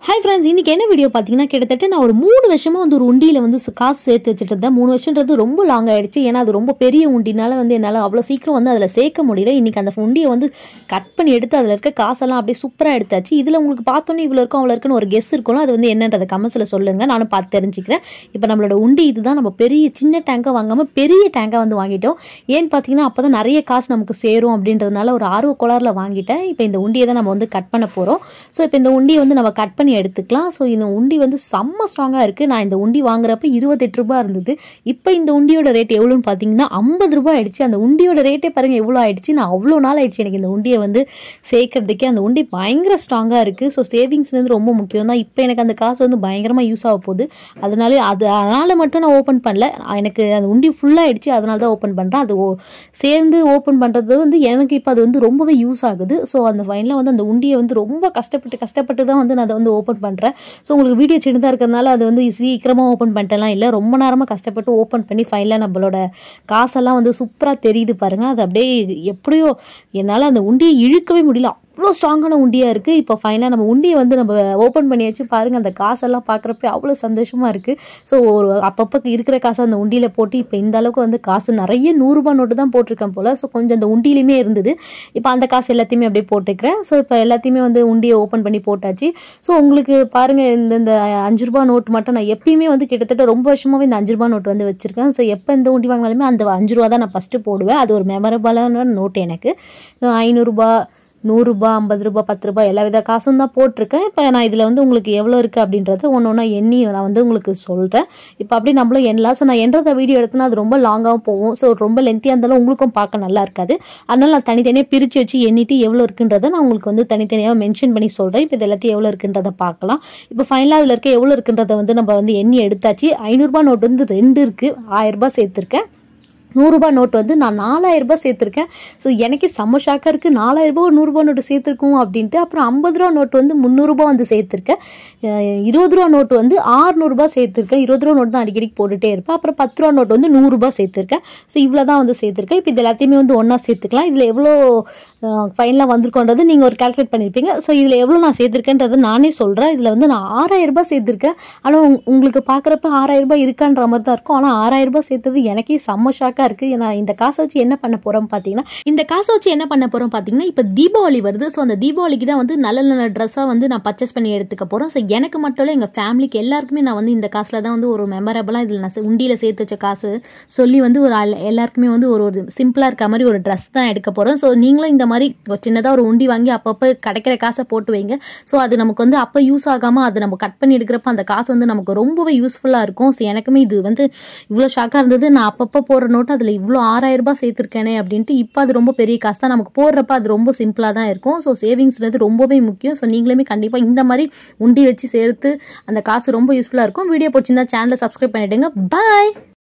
hi friends இன்றைக்கி என்ன video பார்த்தீங்கன்னா கிட்டத்தட்ட நான் ஒரு மூணு வருஷமாக வந்து ஒரு உண்டியில் வந்து சு- காசு சேர்த்து வச்சுட்டு இருந்தேன் மூணு வருஷன்றது ரொம்ப லாங் ஆயிடுச்சு ஏன்னா அது ரொம்ப பெரிய உண்டினால வந்து என்னால் அவ்வளோ சீக்கிரம் வந்து அதில் சேர்க்க முடியல இன்றைக்கி அந்த உண்டியை வந்து கட் பண்ணி எடுத்து அதில் இருக்க காசெல்லாம் அப்படியே சூப்பராக எடுத்தாச்சு இதில் உங்களுக்கு பார்த்தோன்னே இவ்வளோ இருக்கும் அவ்வளோ இருக்குன்னு ஒரு கெஸ் இருக்கும்ல அது வந்து என்னன்றதை கமெண்ட்ஸில் சொல்லுங்கள் நானும் பார்த்து தெரிஞ்சுக்கிறேன் இப்போ நம்மளோட உண்டி இதுதான் நம்ம பெரிய சின்ன டேங்கை வாங்காமல் பெரிய டேங்கை வந்து வாங்கிட்டோம் ஏன்னு பார்த்தீங்கன்னா அப்போ தான் நிறைய காசு நமக்கு சேரும் அப்படின்றதுனால ஒரு ஆர்வ கோளாறில் வாங்கிட்டேன் இப்போ இந்த உண்டியை தான் நம்ம வந்து கட் பண்ண போகிறோம் ஸோ இப்போ இந்த உண்டியை வந்து நம்ம கட் பண்ணி எடுத்துக்கலாம் ஸோ இந்த உண்டி வந்து செம்ம ஸ்ட்ராங்காக இருக்குது நான் இந்த உண்டி வாங்குறப்ப இருபத்தெட்டு ரூபாய் இருந்தது இப்போ இந்த உண்டியோட ரேட் எவ்வளோன்னு பார்த்தீங்கன்னா ஐம்பது ரூபாய் ஆயிடுச்சு அந்த உண்டியோட ரேட்டே பாருங்கள் எவ்வளோ ஆயிடுச்சு நான் அவ்வளோ நாள் ஆயிடுச்சு எனக்கு இந்த உண்டியை வந்து சேர்க்கறதுக்கே அந்த உண்டி பயங்கர ஸ்ட்ராங்காக இருக்குது ஸோ சேவிங்ஸ்லேருந்து ரொம்ப முக்கியம் தான் இப்போ எனக்கு அந்த காசு வந்து பயங்கரமாக யூஸ் ஆக போகுது அதனால அது அதனால் மட்டும் நான் ஓப்பன் பண்ணல எனக்கு அந்த உண்டி ஃபுல்லாகிடுச்சு அதனால தான் ஓப்பன் பண்ணுறேன் அது ஓ- சேர்ந்து ஓப்பன் பண்ணுறது வந்து எனக்கு இப்போ அது வந்து ரொம்பவே யூஸ் ஆகுது ஸோ அந்த ஃபைனலாக வந்து அந்த உண்டியை வந்து ரொம்ப கஷ்டப்பட்டு கஷ்டப்பட்டு தான் வந்து நான் அதை வந்து ஓப்பன் பண்ணுறேன் ஸோ உங்களுக்கு வீடியோ சின்னதாக இருக்கிறதுனால அது வந்து சீக்கிரமாக ஓப்பன் பண்ணிட்டலாம் இல்லை ரொம்ப நேரமாக கஷ்டப்பட்டு ஓப்பன் பண்ணி ஃபைனலாக நம்மளோட காசெல்லாம் வந்து சூப்பராக தெரியுது பாருங்கள் அது அப்படியே எப்படியோ என்னால் அந்த உண்டியை இழுக்கவே முடியல அவ்வளோ ஸ்ட்ராங்கான உண்டியாக இருக்குது இப்போ ஃபைனலாக நம்ம உண்டியை வந்து நம்ம ஓப்பன் பண்ணியாச்சு பாருங்கள் அந்த காசெல்லாம் பார்க்குறப்ப அவ்வளோ சந்தோஷமாக இருக்குது ஸோ ஒரு அப்பப்போ இருக்கிற காசை அந்த உண்டியில் போட்டு இப்போ இந்த அளவுக்கு வந்து காசு நிறைய நூறுரூபா நோட்டு தான் போட்டிருக்கேன் போல் ஸோ கொஞ்சம் அந்த உண்டியிலுமே இருந்தது இப்போ அந்த காசு எல்லாத்தையுமே அப்படியே போட்டுக்கிறேன் ஸோ இப்போ எல்லாத்தையுமே வந்து உண்டியை ஓப்பன் பண்ணி போட்டாச்சு ஸோ உங்களுக்கு பாருங்கள் இந்த இந்த அஞ்சு ரூபா நோட்டு மட்டும் நான் எப்பயுமே வந்து கிட்டத்தட்ட ரொம்ப வருஷமாகவே இந்த அஞ்சு ரூபா நோட்டு வந்து வச்சுருக்கேன் ஸோ எப்போ இந்த உண்டி வாங்கினாலுமே அந்த அஞ்சு ரூபா தான் நான் ஃபஸ்ட்டு போடுவேன் அது ஒரு மெமரபிளான நோட்டு எனக்கு ஐநூறுரூபா நூறுரூபா ஐம்பது ரூபா பத்து ரூபா எல்லா வித காசும் தான் போட்டிருக்கேன் இப்போ நான் இதில் வந்து உங்களுக்கு எவ்வளோ இருக்குது அப்படின்றத ஒன்று ஒன்றா எண்ணி நான் வந்து உங்களுக்கு சொல்கிறேன் இப்போ அப்படி நம்மளும் எண்ணலாம் ஸோ நான் எண்றத வீடியோ எடுத்தனா அது ரொம்ப லாங்காகவும் போகும் ஸோ ரொம்ப லென்த்தியாக இருந்தாலும் உங்களுக்கும் பார்க்க நல்லா இருக்காது அதனால் நான் தனித்தனியாக பிரித்து வச்சு எண்ணிட்டு எவ்வளோ இருக்குன்றதை நான் உங்களுக்கு வந்து தனித்தனியாக மென்ஷன் பண்ணி சொல்கிறேன் இப்போ இது எல்லாத்தையும் எவ்வளோ இருக்குன்றதை பார்க்கலாம் இப்போ ஃபைனலாக அதில் இருக்க எவ்வளோ இருக்குன்றதை வந்து நம்ம வந்து எண்ணி எடுத்தாச்சு ஐநூறுரூபா நோட்டு வந்து ரெண்டு இருக்குது ஆயிரரூபா சேர்த்துருக்கேன் நூறுரூபா நோட்டு வந்து நான் நாலாயிரம் ரூபாய் சேர்த்துருக்கேன் ஸோ எனக்கே செம்ம ஷாக்காக இருக்குது நாலாயிரம் ரூபாய் நூறுரூபா நோட்டு சேர்த்துருக்கோம் அப்படின்ட்டு அப்புறம் ஐம்பது ரூபா நோட்டு வந்து முந்நூறுரூபா வந்து சேர்த்துருக்கேன் அஹ் இருபது ரூபா நோட்டு வந்து ஆறுநூறுபா சேர்த்துருக்கேன் இருபது ரூபா நோட்டு தான் அடிக்கடி போட்டுகிட்டே இருப்பேன் அப்புறம் பத்து ரூபா நோட்டு வந்து நூறுரூபா சேர்த்துருக்கேன் ஸோ இவ்வளோ தான் வந்து சேர்த்துருக்கேன் இப்போ இது எல்லாத்தையுமே வந்து ஒன்றா சேர்த்துக்கலாம் இதில் எவ்வளோ ஃபைனலாக வந்திருக்கோன்றது நீங்கள் ஒரு கால்குலேட் பண்ணியிருப்பீங்க ஸோ இதில் எவ்வளோ நான் சேர்த்துருக்கேன்றதை நானே சொல்கிறேன் இதில் வந்து நான் ஆறாயிரம் ரூபாய் சேர்த்துருக்கேன் ஆனால் உங்- உங்களுக்கு பார்க்குறப்ப ஆறாயிரம் ரூபாய் இருக்கான்ற மாதிரி தான் இருக்கும் ஆனால் ஆறாயிரம் ரூபாய் சேர்த்தது எனக்கே செம்ம ஷாக்காக இருக்குது ஏன்னா இந்த காசை வச்சு என்ன பண்ண போகிறோம் பார்த்தீங்கன்னா இந்த காசை வச்சு என்ன பண்ண போகிறோம் பார்த்தீங்கன்னா இப்போ தீபாவளி வருது ஸோ அந்த தீபாவளிக்கு தான் வந்து நல்ல நல்ல ட்ரெஸ்ஸாக வந்து நான் பர்ச்சேஸ் பண்ணி எடுத்துக்க போகிறோம் ஸோ எனக்கு மட்டும் இல்லை எங்கள் ஃபேமிலிக்கு எல்லாருக்குமே நான் வந்து இந்த காசில் தான் வந்து ஒரு மெமரபிளாக இதில் நான் உண்டியில் சேர்த்து வச்ச காசு சொல்லி வந்து ஒரு ஆள் எல்லாருக்குமே வந்து ஒரு ஒரு சிம்பிளாக இருக்க மாதிரி ஒரு ட்ரெஸ் தான் எடுக்க போகிறோம் ஸோ நீங்களும் இந்த மாதிரி ஒரு சின்னதாக ஒரு உண்டி வாங்கி அப்பப்போ கிடைக்கிற காசை போட்டு வைங்க ஸோ அது நமக்கு வந்து அப்போ யூஸ் ஆகாமல் அது நம்ம கட் பண்ணி எடுக்கிறப்ப அந்த காசு வந்து நமக்கு ரொம்பவே யூஸ்ஃபுல்லாக இருக்கும் ஸோ எனக்குமே இது வந்து இவ்வளோ ஷாக்காக இருந்தது நான் அப்பப்போ போடுற நோட்டு அதில் இவ்வளோ ஆறாயிரம் ரூபாய் சேர்த்துருக்கேனே அப்படின்ட்டு இப்போ அது ரொம்ப பெரிய காசு தான் நமக்கு போடுறப்ப அது ரொம்ப சிம்பிளாக தான் இருக்கும் ஸோ சேவிங்ஸ்ன்றது ரொம்பவே முக்கியம் ஸோ நீங்களுமே கண்டிப்பாக இந்த மாதிரி உண்டி வச்சு சேர்த்து அந்த காசு ரொம்ப யூஸ்ஃபுல்லாக இருக்கும் வீடியோ பிடிச்சிருந்தா சேனலை சப்ஸ்கிரைப் பண்ணிவிடுங்க பாய்